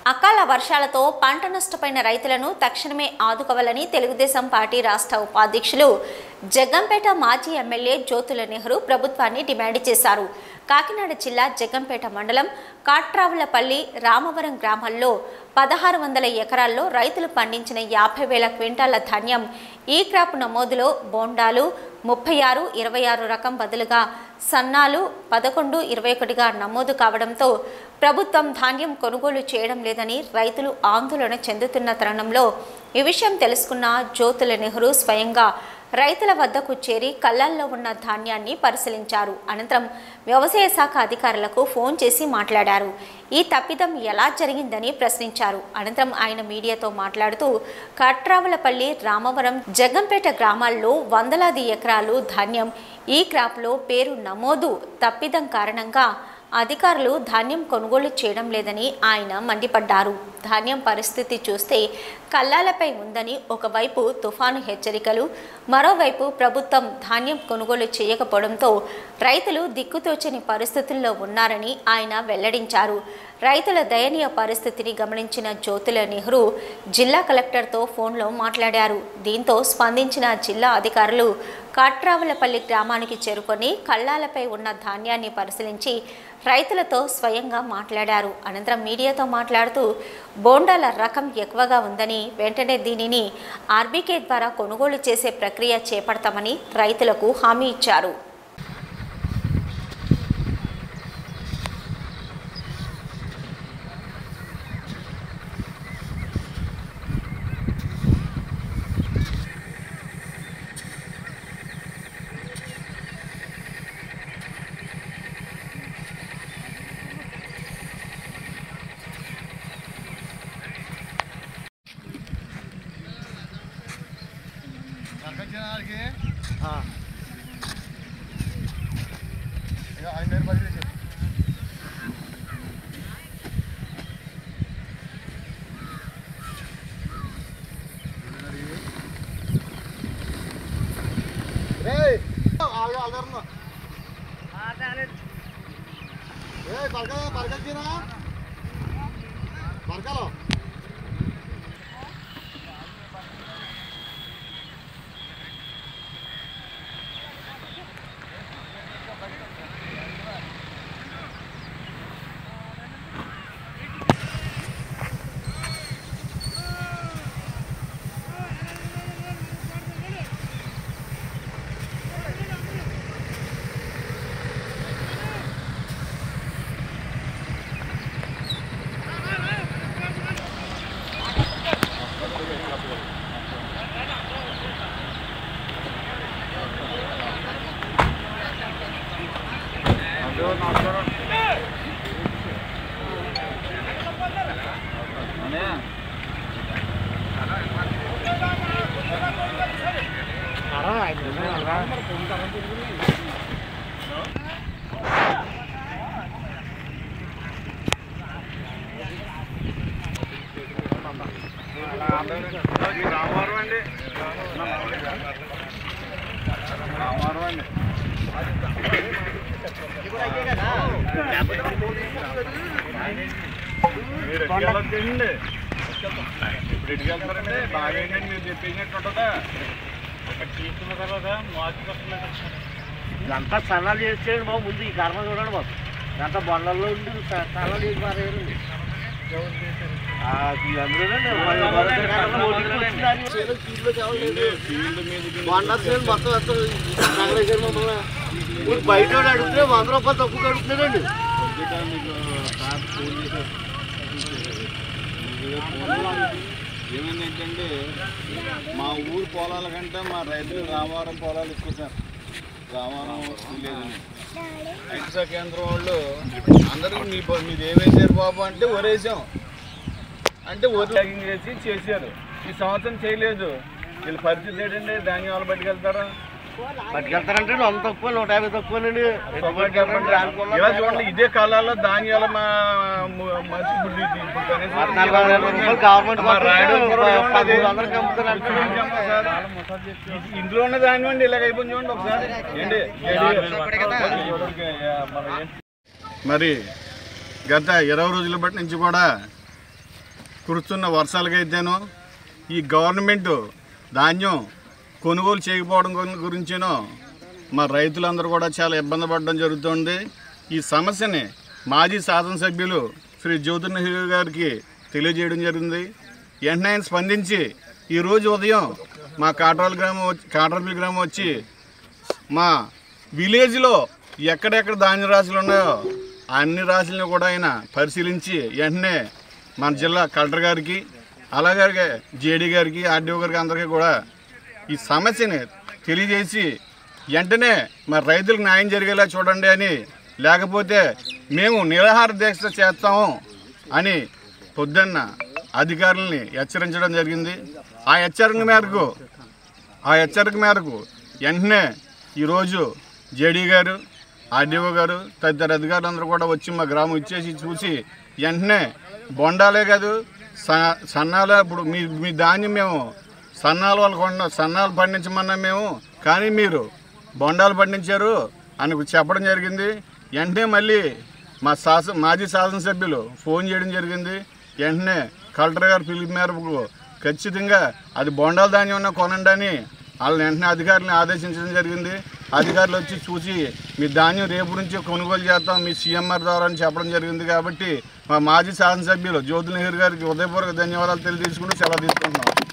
అకాల వర్షాలతో పంట నష్టపోయిన రైతులను తక్షణమే ఆదుకోవాలని తెలుగుదేశం పార్టీ రాష్ట్ర ఉపాధ్యక్షులు జగ్గంపేట మాజీ ఎమ్మెల్యే జ్యోతుల నెహ్రూ ప్రభుత్వాన్ని డిమాండ్ చేశారు కాకినాడ జిల్లా జగ్గంపేట మండలం కాట్రావులపల్లి రామవరం గ్రామాల్లో పదహారు వందల ఎకరాల్లో రైతులు పండించిన యాభై వేల క్వింటాల ధాన్యం ఈ క్రాప్ నమోదులో బోండాలు ముప్పై ఆరు ఇరవై ఆరు రకం బదులుగా సన్నాలు పదకొండు ఇరవై ఒకటిగా నమోదు కావడంతో ప్రభుత్వం ధాన్యం కొనుగోలు చేయడం లేదని రైతులు ఆందోళన చెందుతున్న తరుణంలో ఈ విషయం తెలుసుకున్న జ్యోతుల నెహ్రూ స్వయంగా రైతుల వద్దకు చేరి కళ్ళల్లో ఉన్న ధాన్యాన్ని పరిశీలించారు అనంతరం వ్యవసాయ శాఖ అధికారులకు ఫోన్ చేసి మాట్లాడారు ఈ తప్పిదం ఎలా జరిగిందని ప్రశ్నించారు అనంతరం ఆయన మీడియాతో మాట్లాడుతూ కట్రావులపల్లి రామవరం జగ్గంపేట గ్రామాల్లో వందలాది ఎకరాలు ధాన్యం ఈ క్రాప్లో పేరు నమోదు తప్పిదం కారణంగా అధికారులు ధాన్యం కొనుగోలు చేయడం లేదని ఆయన మండిపడ్డారు ధాన్యం పరిస్థితి చూస్తే కల్లాలపై ఉందని ఒకవైపు తుఫాను హెచ్చరికలు మరోవైపు ప్రభుత్వం ధాన్యం కొనుగోలు చేయకపోవడంతో రైతులు దిక్కుతోచని పరిస్థితుల్లో ఉన్నారని ఆయన వెల్లడించారు రైతుల దయనీయ పరిస్థితిని గమనించిన జ్యోతుల నెహ్రూ జిల్లా కలెక్టర్తో ఫోన్లో మాట్లాడారు దీంతో స్పందించిన జిల్లా అధికారులు కాట్రావులపల్లి గ్రామానికి చేరుకొని కళ్ళాలపై ఉన్న ధాన్యాన్ని పరిశీలించి రైతులతో స్వయంగా మాట్లాడారు అనంతరం మీడియాతో మాట్లాడుతూ బోండాల రకం ఎక్కువగా ఉందని వెంటనే దీనిని ఆర్బీకే ద్వారా కొనుగోలు చేసే ప్రక్రియ చేపడతామని రైతులకు హామీ ఇచ్చారు బరకలో రామారం అండి రామారం అండి మీరు ఎట్టుకు వెళ్ళొద్దండి ఇప్పుడు ఎట్టుకు వెళ్తారండి బాగా ఏంటండి మీరు చెప్పేసినట్టు ఉంటుందా తీసుకున్న తర్వాత మార్చి ఇదంతా సన్నాలు చేసేయండి బాబు ముందు ఈ కర్మ చూడండి బాబు ఇదంతా బొండల్లో ఉండి స- సన్నాలు చేసి పారేయండి ఫీల్డ్ మీద బయట వాడు అడిగితే వంద రూపాయలు తక్కువ అడుగుతున్నాడండి మీకు సార్ ఫోన్ చేశారు ఏమైందంటే మా ఊరు పొలాల కంటే మా రైతులు రామవరం పొలాలు ఎక్కువ సార్ రామవరం లేదని ఐక్యసా కేంద్రం వాళ్ళు అందరూ మీ బ- మీది ఏమేసారు బాబు అంటే వరేసాం అంటే వరి ప్యాకింగ్ చేసి చేశారు ఈ సంవత్సరం చేయలేదు వీళ్ళ పరిస్థితి ఏంటంటే ధాన్యాలు పట్టుకెళ్తారా పట్టుకెళ్తారంటే వంద తక్కువ నూట యాభై తక్కువనండి ఇలా చూడండి ఇదే కాలాల్లో ధాన్యాల మా మ- మంచి గుడ్డు ఇది. ఇప్పుడు కనీసం పద్నాలుగు వందల రూపాయలు గవర్నమెంట్ మా రాయడం కూడా పదమూడు ఏమున్నది? వందలకి అమ్ముతారు ఇక్కడ నుంచి అమ్మా సార్. ఇది- ఇందులో ఉన్న ధాన్యం అండి ఇలాగ అయిపోయింది చూడండి ఒకసారి ఏంటి మరి గత ఇరవై రోజుల బట్టి నుంచి కూడా కురుస్తున్న వర్షాలకైతేనో ఈ గవర్నమెంట్ ధాన్యం కొనుగోలు చేయకపోవడం గురి- గురించేనో మా రైతులందరూ కూడా చాలా ఇబ్బంది పడడం జరుగుతుంది ఈ సమస్యని మాజీ శాసనసభ్యులు శ్రీ జ్యోతి నెహ్రూ గారికి తెలియజేయడం జరిగింది వెంటనే ఆయన స్పందించి ఈరోజు ఉదయం మా కాట్రాల గ్రామం వచ్చి కాట్రాపల్లి గ్రామం వచ్చి మా విలేజ్లో ఎక్కడెక్కడ ధాన్య రాశులు ఉన్నాయో అన్ని రాశులను కూడా ఆయన పరిశీలించి వెంటనే మన జిల్లా కలెక్టర్ గారికి అలాగే జేడీ గారికి ఆర్డీఓ గారికి అందరికీ కూడా ఈ సమస్యని తెలియజేసి వెంటనే మరి రైతులకు న్యాయం జరిగేలా చూడండి అని లేకపోతే మేము నిరాహార దీక్ష చేస్తాము అని పొద్దున్న అధికారులని హెచ్చరించడం జరిగింది ఆ హెచ్చరిక మేరకు ఆ హెచ్చరిక మేరకు వెంటనే ఈరోజు జేడీ గారు ఆర్డీఓ గారు తదితర అధికారులందరూ కూడా వచ్చి మా గ్రామం ఇచ్చేసి చూసి వెంటనే బొండాలే కాదు స- సన్నాల ఇప్పుడు మీ మీ ధాన్యం మేము సన్నాలు వాళ్ళు కొన్న సన్నాలు పండించమన్నా మేము కానీ మీరు బొండాలు పండించారు అని చెప్పడం జరిగింది వెంటనే మళ్ళీ మా శాసన మాజీ శాసనసభ్యులు ఫోన్ చేయడం జరిగింది వెంటనే కలెక్టర్ గారు పిలుపు మేరకు ఖచ్చితంగా అది బొండాల ధాన్యం ఉన్న కొనండి అని వాళ్ళని వెంటనే అధికారులను ఆదేశించడం జరిగింది అధికారులు వచ్చి చూసి మీ ధాన్యం రేపు నుంచి కొనుగోలు చేస్తాం మీ సీఎంఆర్ ద్వారా అని చెప్పడం జరిగింది కాబట్టి మా మాజీ శాసనసభ్యులు జ్యోతి నెహ్రూ గారికి ఉదయపూర్వక ధన్యవాదాలు తెలియజేసుకుంటూ సెలవు తీసుకుంటున్నాం